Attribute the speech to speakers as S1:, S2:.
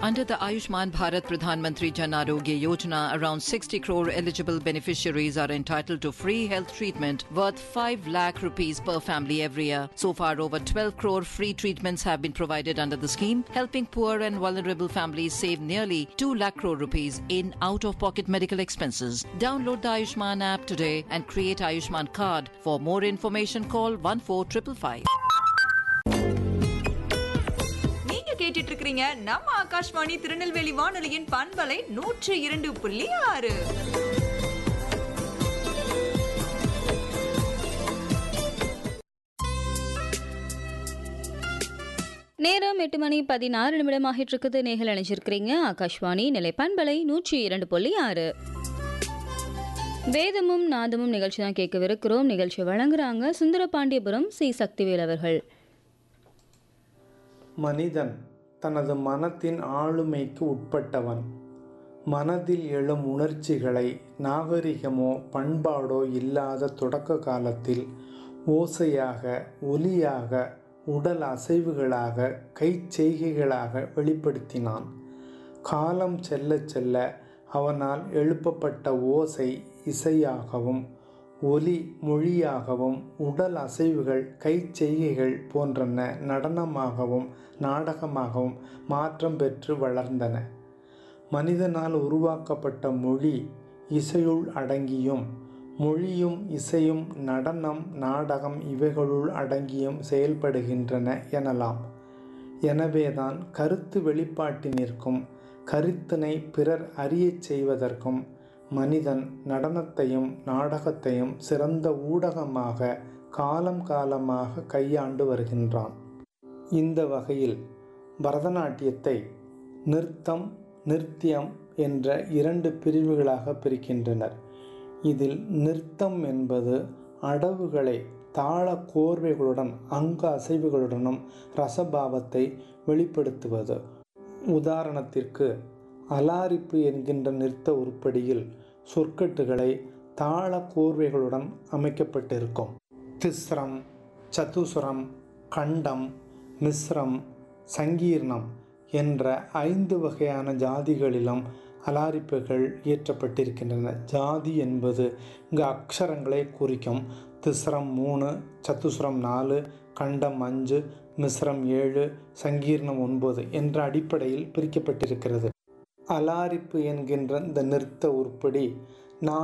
S1: Under the Ayushman Bharat Pradhan Mantri Jan Arogya Yojana, around 60 crore eligible beneficiaries are entitled to free health treatment worth 5 lakh rupees per family every year. So far, over 12 crore free treatments have been provided under the scheme, helping poor and vulnerable families save nearly 2 lakh crore rupees in out-of-pocket medical expenses. Download the Ayushman app today and create Ayushman card. For more information, call 14555.
S2: நீங்க கேட்டுட்டு இருக்கிறீங்க நம்ம ஆகாஷ்வாணி திருநெல்வேலி வானொலியின் பண்பலை நூற்று இரண்டு புள்ளி ஆறு
S3: நேரம் எட்டு மணி பதினாறு நிமிடம் ஆகிட்டு இருக்குது நேர்கள் அணிஞ்சிருக்கிறீங்க ஆகாஷ்வாணி நிலைப்பண்பலை நூற்றி இரண்டு புள்ளி ஆறு வேதமும் நாதமும் நிகழ்ச்சி தான் கேட்கவிருக்கிறோம் நிகழ்ச்சி வழங்குறாங்க சுந்தரபாண்டியபுரம் சி சக்திவேல் அவர்கள்
S4: மனிதன் தனது மனத்தின் ஆளுமைக்கு உட்பட்டவன் மனதில் எழும் உணர்ச்சிகளை நாகரிகமோ பண்பாடோ இல்லாத தொடக்க காலத்தில் ஓசையாக ஒலியாக உடல் அசைவுகளாக கைச்செய்கைகளாக வெளிப்படுத்தினான் காலம் செல்ல செல்ல அவனால் எழுப்பப்பட்ட ஓசை இசையாகவும் ஒலி மொழியாகவும் உடல் அசைவுகள் கைச்செய்கைகள் போன்றன நடனமாகவும் நாடகமாகவும் மாற்றம் பெற்று வளர்ந்தன மனிதனால் உருவாக்கப்பட்ட மொழி இசையுள் அடங்கியும் மொழியும் இசையும் நடனம் நாடகம் இவைகளுள் அடங்கியும் செயல்படுகின்றன எனலாம் எனவேதான் கருத்து வெளிப்பாட்டினிற்கும் கருத்தினை பிறர் அறியச் செய்வதற்கும் மனிதன் நடனத்தையும் நாடகத்தையும் சிறந்த ஊடகமாக காலம் காலமாக கையாண்டு வருகின்றான் இந்த வகையில் பரதநாட்டியத்தை நிறுத்தம் நிருத்தியம் என்ற இரண்டு பிரிவுகளாக பிரிக்கின்றனர் இதில் நிறுத்தம் என்பது அடவுகளை தாள கோர்வைகளுடன் அங்க அசைவுகளுடனும் ரசபாவத்தை வெளிப்படுத்துவது உதாரணத்திற்கு அலாரிப்பு என்கின்ற நிறுத்த உருப்படியில் சொற்கட்டுகளை தாள கோர்வைகளுடன் அமைக்கப்பட்டிருக்கும் திஸ்ரம் சதுசுரம் கண்டம் மிஸ்ரம் சங்கீர்ணம் என்ற ஐந்து வகையான ஜாதிகளிலும் அலாரிப்புகள் இயற்றப்பட்டிருக்கின்றன ஜாதி என்பது இங்கு அக்ஷரங்களை குறிக்கும் திஸ்ரம் மூணு சத்துசுரம் நாலு கண்டம் அஞ்சு மிஸ்ரம் ஏழு சங்கீர்ணம் ஒன்பது என்ற அடிப்படையில் பிரிக்கப்பட்டிருக்கிறது அலாரிப்பு என்கின்ற இந்த நிறுத்த உருப்படி